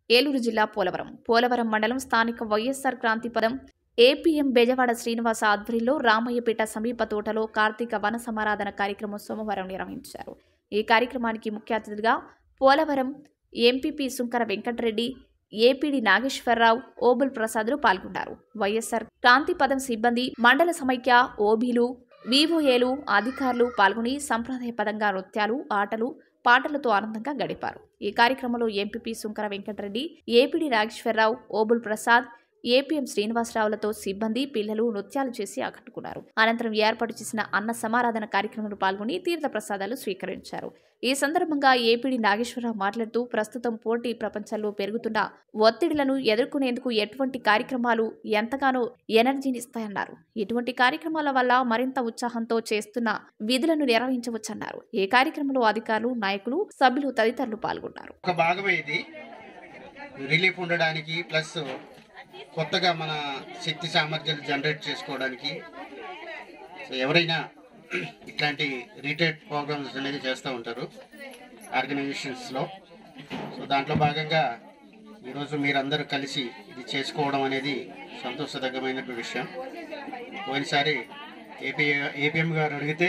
ఏలూరు జిల్లా పోలవరం పోలవరం మండలం స్థానిక వైఎస్ఆర్ క్రాంతి పదం ఏపీఎం బెజవాడ శ్రీనివాస ఆధ్వర్యంలో రామయ్యపేట సమీప తోటలో కార్తీక వన సమారాధన కార్యక్రమం సోమవారం నిర్వహించారు ఈ కార్యక్రమానికి ముఖ్య అతిథిగా పోలవరం ఎంపీపీ సుంకర వెంకటరెడ్డి ఏపీడి నాగేశ్వరరావు ఓబుల్ ప్రసాద్లు పాల్గొన్నారు వైఎస్ఆర్ క్రాంతి పదం సిబ్బంది మండల సమైక్య ఓబీలు వివోఏలు అధికారులు పాల్గొని సంప్రదాయపదంగా నృత్యాలు ఆటలు పాటలతో ఆనందంగా గడిపారు ఈ కార్యక్రమంలో MPP Sunkara Venkatareddy APD Nageswararao Obul Prasad APM శ్రీనివాసరావులతో సిబ్బంది పిల్లలు నృత్యాలు చేసి ఆకట్టుకున్నారు అనంతరం ఏర్పాటు చేసిన అన్న సమారాధన కార్యక్రమంలో పాల్గొని తీర్థ ప్రసాదాలు స్వీకరించారు ఈ సందర్భంగా ఏపీడి నాగేశ్వరరావు మాట్లాడుతూ ప్రస్తుతం పోటీ ప్రపంచంలో పెరుగుతున్న ఒత్తిడిలను ఎదుర్కొనేందుకు ఎటువంటి కార్యక్రమాలు ఎంతగానో ఎనర్జీనిస్తాయన్నారు ఇటువంటి కార్యక్రమాల వల్ల మరింత ఉత్సాహంతో చేస్తున్న విధులను నిర్వహించవచ్చన్నారు ఈ కార్యక్రమంలో అధికారులు నాయకులు సభ్యులు తదితరులు పాల్గొన్నారు ఒక భాగమే ఇది రిలీఫ్ ఉండడానికి ప్లస్ కొత్తగా మన శక్తి సామర్థ్యాలు జనరేట్ చేసుకోవడానికి సో ఎవరైనా ఇట్లాంటి రీటైట్ ప్రోగ్రామ్స్ అనేది చేస్తూ ఉంటారు ఆర్గనైజేషన్స్లో సో దాంట్లో భాగంగా ఈరోజు మీరందరూ కలిసి ఇది చేసుకోవడం అనేది సంతోషదగ్గమైనటువంటి విషయం పోయినసారి ఏపీ ఏపీఎం గారు అడిగితే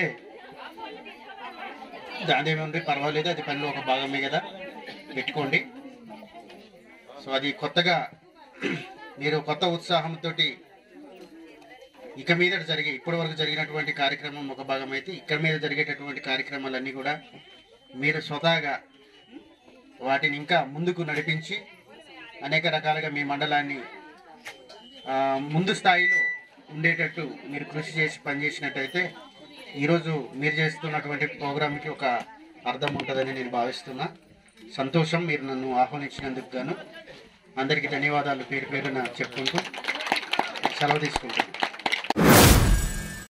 దాదేముంది పర్వాలేదు అది పనిలో ఒక భాగమే కదా పెట్టుకోండి సో అది కొత్తగా మీరు కొత్త ఉత్సాహంతో ఇక మీద జరిగే ఇప్పటి వరకు జరిగినటువంటి కార్యక్రమం ఒక భాగం అయితే ఇక్కడ మీద జరిగేటటువంటి కార్యక్రమాలన్నీ కూడా మీరు స్వతహాగా వాటిని ఇంకా ముందుకు నడిపించి అనేక రకాలుగా మీ మండలాన్ని ఆ, ముందు స్థాయిలో ఉండేటట్టు మీరు కృషి చేసి పనిచేసినట్టయితే ఈరోజు మీరు చేస్తున్నటువంటి ప్రోగ్రామ్కి ఒక అర్థం ఉంటుందని నేను భావిస్తున్నా సంతోషం మీరు నన్ను ఆహ్వానించినందుకు గాను అందరికీ ధన్యవాదాలు పేరు పేరున చెప్పుకుంటూ సెలవు తీసుకుంటాను